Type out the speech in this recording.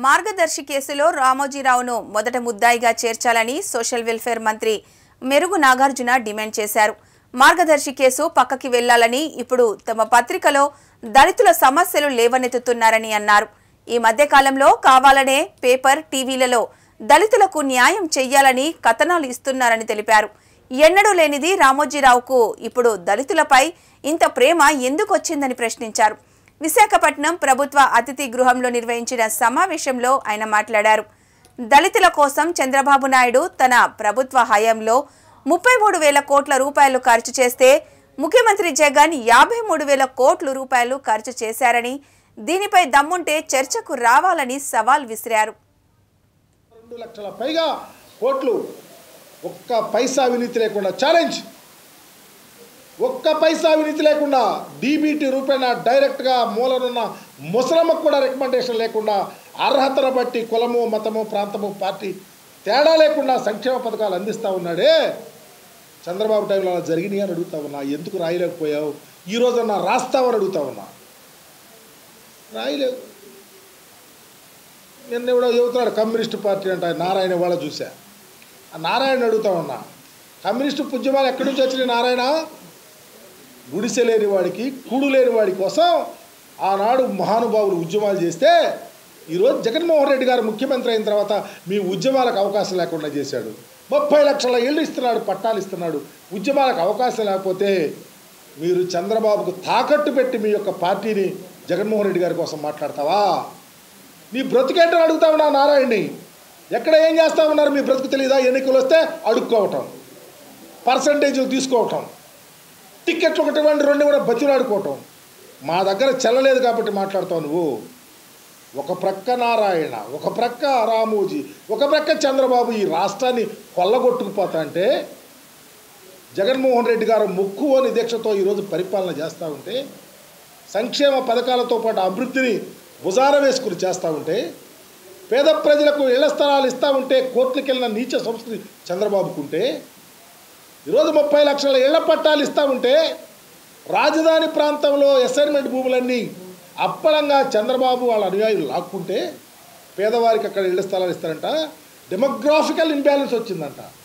మార్గదర్శి కేసులో రామోజీరావును మొదట ముద్దాయిగా చేర్చాలని సోషల్ వెల్ఫేర్ మంత్రి మెరుగు నాగార్జున డిమాండ్ చేశారు మార్గదర్శి కేసు పక్కకి వెళ్లాలని ఇప్పుడు తమ పత్రికలో దళితుల సమస్యలు లేవనెత్తుతున్నారని అన్నారు ఈ మధ్య కాలంలో కావాలనే పేపర్ టీవీలలో దళితులకు న్యాయం చెయ్యాలని కథనాలు ఇస్తున్నారని తెలిపారు ఎన్నడూ లేనిది రామోజీరావుకు ఇప్పుడు దళితులపై ఇంత ప్రేమ ఎందుకు వచ్చిందని ప్రశ్నించారు విశాఖపట్నం ప్రభుత్వ అతిథి గృహంలో నిర్వహించిన సమావేశంలో ఆయన మాట్లాడారు దళితుల కోసం చంద్రబాబు నాయుడు తన ప్రభుత్వ హయాంలో ముప్పై మూడు వేల కోట్ల రూపాయలు ఖర్చు చేస్తే ముఖ్యమంత్రి జగన్ యాభై మూడు వేల కోట్ల రూపాయలు ఖర్చు చేశారని దీనిపై దమ్ముంటే చర్చకు రావాలని సవాల్ విసిరారు రెండు లక్షల పైగా కోట్లు ఒక్క పైసా అవినీతి లేకుండా ఛాలెంజ్ ఒక్క పైసా అవినీతి లేకుండా డీబీటీ రూపేణ డైరెక్ట్గా మూలనున్న ముసలమ్మకు కూడా రికమెండేషన్ లేకుండా అర్హతను బట్టి కులము మతము ప్రాంతము పార్టీ తేడా లేకుండా సంక్షేమ పథకాలు అందిస్తూ ఉన్నాడే చంద్రబాబు టైంలో అలా జరిగినాయి అని అడుగుతా ఉన్నా ఎందుకు రాయలేకపోయావు ఈ రోజన్నా రాస్తావని అడుగుతా ఉన్నా రాయలేవు నిన్న ఎవడో చెబుతున్నాడు కమ్యూనిస్ట్ పార్టీ అంట నారాయణ వాళ్ళ చూసా ఆ నారాయణ అడుగుతా ఉన్నా కమ్యూనిస్టు ఉద్యమాలు ఎక్కడి నుంచి వచ్చినాయి నారాయణ గుడిసె లేని వాడికి కూడు లేని వాడి కోసం ఆనాడు మహానుభావులు ఉద్యమాలు చేస్తే ఈరోజు జగన్మోహన్ రెడ్డి గారు ముఖ్యమంత్రి అయిన తర్వాత మీ ఉద్యమాలకు అవకాశం లేకుండా చేశాడు ముప్పై లక్షల ఇళ్ళు ఇస్తున్నాడు పట్టాలు ఇస్తున్నాడు ఉద్యమాలకు అవకాశం లేకపోతే మీరు చంద్రబాబుకు తాకట్టు పెట్టి మీ యొక్క పార్టీని జగన్మోహన్ రెడ్డి గారి కోసం మాట్లాడతావా నీ బ్రతికేంటో అడుగుతా ఉన్నా నారాయణని ఎక్కడ ఏం చేస్తా ఉన్నారు మీ బ్రతుకు తెలీదా ఎన్నికలు వస్తే అడుక్కోవటం పర్సంటేజ్లు తీసుకోవటం టిక్కెట్లు ఒకటి ఇవ్వండి రెండు కూడా బతిలాడుకోవటం మా దగ్గర చెల్లలేదు కాబట్టి మాట్లాడతావు నువ్వు ఒక ప్రక్క నారాయణ ఒక ప్రక్క రామోజీ ఒక ప్రక్క చంద్రబాబు ఈ రాష్ట్రాన్ని కొల్లగొట్టుకుపోతా అంటే జగన్మోహన్ రెడ్డి గారు ముక్కు అని దీక్షతో ఈరోజు పరిపాలన చేస్తూ ఉంటే సంక్షేమ పథకాలతో పాటు అభివృద్ధిని భుజాన వేసుకుని చేస్తూ ఉంటే పేద ప్రజలకు ఇళ్ల స్థలాలు ఇస్తూ ఉంటే కోర్టులకు వెళ్ళిన నీచ సంస్కృతి చంద్రబాబుకుంటే ఈరోజు ముప్పై లక్షల ఇళ్ల పట్టాలు ఇస్తూ ఉంటే రాజధాని ప్రాంతంలో అసైన్మెంట్ భూములన్నీ అప్పలంగా చంద్రబాబు వాళ్ళ అనుయాయులు లాక్కుంటే పేదవారికి అక్కడ ఇళ్ల స్థలాలు ఇస్తారంట డెమోగ్రాఫికల్ ఇన్బ్యాలెన్స్ వచ్చిందంట